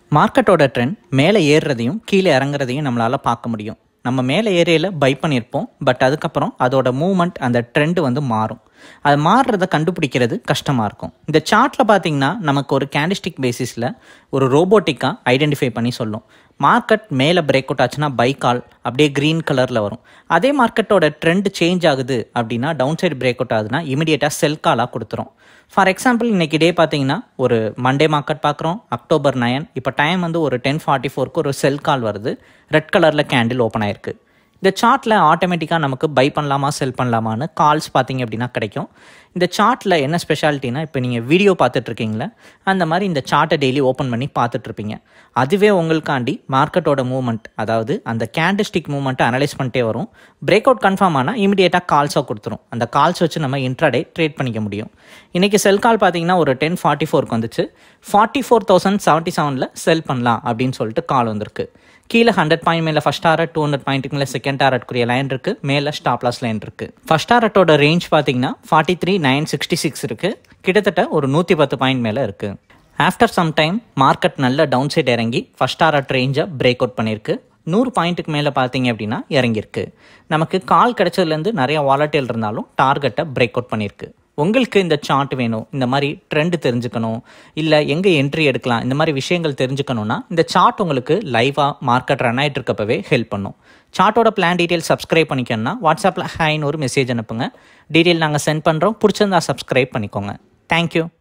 மார்க்கெட்டோட ட்ரெண்ட் மேலே ஏறுறதையும் கீழே இறங்குறதையும் நம்மளால் பார்க்க முடியும் நம்ம மேலே ஏரியால பை பண்ணியிருப்போம் பட் அதுக்கப்புறம் அதோட மூவ்மெண்ட் அந்த ட்ரெண்டு வந்து மாறும் அது மாறுறத கண்டுபிடிக்கிறது கஷ்டமாக இருக்கும் இந்த சார்ட்டில் பார்த்தீங்கன்னா நமக்கு ஒரு கேண்டிஸ்டிக் பேசிஸில் ஒரு ரோபோட்டிக்காக ஐடென்டிஃபை பண்ணி சொல்லும் மார்க்கெட் மேலே பிரேக் அவுட் ஆச்சுன்னா பை கால் அப்படியே க்ரீன் கலரில் வரும் அதே மார்க்கெட்டோட ட்ரெண்ட் சேஞ்ச் ஆகுது அப்படின்னா டவுன் சைடு பிரேக் அவுட் ஆகுதுன்னா இமீடியட்டாக செல் காலாக கொடுத்துரும் ஃபார் எக்ஸாம்பிள் இன்னைக்கு டே பார்த்தீங்கன்னா ஒரு மண்டே மார்க்கெட் பார்க்குறோம் அக்டோபர் நயன் இப்போ டைம் வந்து ஒரு டென் ஃபார்ட்டி ஃபோருக்கு ஒரு செல் கால் வருது ரெட் கலரில் கேண்டில் ஓப்பன் ஆயிருக்கு இந்த சார்ட்டில் ஆட்டோமேட்டிக்காக நமக்கு பை பண்ணலாமா செல் பண்ணலாமான்னு கால்ஸ் பார்த்தீங்க அப்படின்னா கிடைக்கும் இந்த சார்ட்டில் என்ன ஸ்பெஷாலிட்டினா இப்போ நீங்கள் வீடியோ பார்த்துட்ருக்கீங்களே அந்த மாதிரி இந்த சார்ட்டை டெய்லி ஓப்பன் பண்ணி பார்த்துட்ருப்பீங்க அதுவே உங்களுக்காண்டி மார்க்கெட்டோட மூவ்மெண்ட் அதாவது அந்த கேண்டிஸ்டிக் மூவ்மெண்ட்டை அனலைஸ் பண்ணிட்டே வரும் பிரேக் அவுட் கன்ஃபார்ம் ஆனால் இமீடியட்டாக கால்ஸாக கொடுத்துரும் அந்த கால்ஸ் வச்சு நம்ம இன்ட்ராடே ட்ரேட் பண்ணிக்க முடியும் இன்றைக்கி செல் கால் பார்த்தீங்கன்னா ஒரு டென் ஃபார்ட்டி ஃபோருக்கு வந்துச்சு ஃபார்ட்டி ஃபோர் தௌசண்ட் செவன்ட்டி செவனில் செல் பண்ணலாம் அப்படின்னு சொல்லிட்டு கால் வந்திருக்கு கீழே ஹண்ட்ரட் பாயிண்ட் மேலே ஃபஸ்ட் டாரட் டூ ஹண்ட்ரட் பாயிண்ட்டுக்கு மேலே செகண்ட் டாரட்க்குரிய லைன் இருக்குது மேலே ஸ்டாப் லாஸ் லைன் இருக்குது ஃபஸ்ட் டாரட்டோட ரேஞ்ச் பார்த்தீங்கன்னா forty three nine sixty six இருக்குது கிட்டத்தட்ட ஒரு நூற்றி பத்து பாயிண்ட் மேலே இருக்குது ஆஃப்டர் சம் டைம் மார்க்கெட் நல்ல டவுன் சைட் இறங்கி ஃபஸ்ட் டாரட் ரேஞ்சை பிரேக் அவுட் பண்ணியிருக்கு நூறு பாயிண்ட்டுக்கு மேலே பார்த்தீங்க அப்படின்னா இறங்கியிருக்கு நமக்கு கால் கிடைச்சதுலேருந்து நிறைய வாலட்டில் இருந்தாலும் டார்கெட்டை பிரேக் அவுட் பண்ணியிருக்கு உங்களுக்கு இந்த சார்ட் வேணும் இந்த மாதிரி ட்ரெண்ட் தெரிஞ்சுக்கணும் இல்லை எங்கே என்ட்ரி எடுக்கலாம் இந்த மாதிரி விஷயங்கள் தெரிஞ்சுக்கணும்னா இந்த சார்ட் உங்களுக்கு லைவாக மார்க்கெட் ரன் ஆகிட்டு இருக்கப்பவே ஹெல்ப் பண்ணும் சார்ட்டோட பிளான் டீட்டெயில் சப்ஸ்கிரைப் பண்ணிக்கணும்னா வாட்ஸ்அப்பில் ஹைன்னு ஒரு மெசேஜ் அனுப்புங்க டீட்டெயில் நாங்கள் சென்ட் பண்ணுறோம் பிடிச்சிருந்தா சப்ஸ்கிரைப் பண்ணிக்கோங்க தேங்க்யூ